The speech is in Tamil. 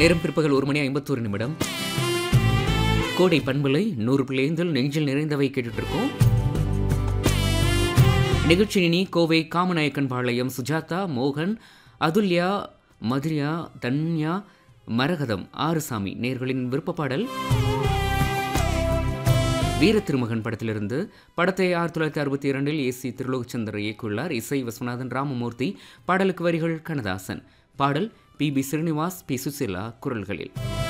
நேரம் பிற்பகல் ஒரு மணி ஐம்பத்தோரு நிமிடம் கோடை பண்பலை நூறு பிள்ளைந்தில் நெஞ்சில் நிறைந்தவை கேட்டுட்டு இருக்கோம் நிகழ்ச்சி இனி கோவை காமநாயக்கன் பாளையம் சுஜாதா மோகன் அதுல்யா மதுரியா தன்யா மரகதம் ஆறுசாமி நேர்களின் விருப்ப பாடல் வீர திருமகன் படத்திலிருந்து படத்தை ஆயிரத்தி தொள்ளாயிரத்தி அறுபத்தி இரண்டில் ஏசி திருலோகச்சந்தர் இயக்கியுள்ளார் இசை விஸ்வநாதன் ராமமூர்த்தி பாடலுக்கு வரிகள் கண்ணதாசன் பாடல் P B Srinivas P Susheela குரல்களில்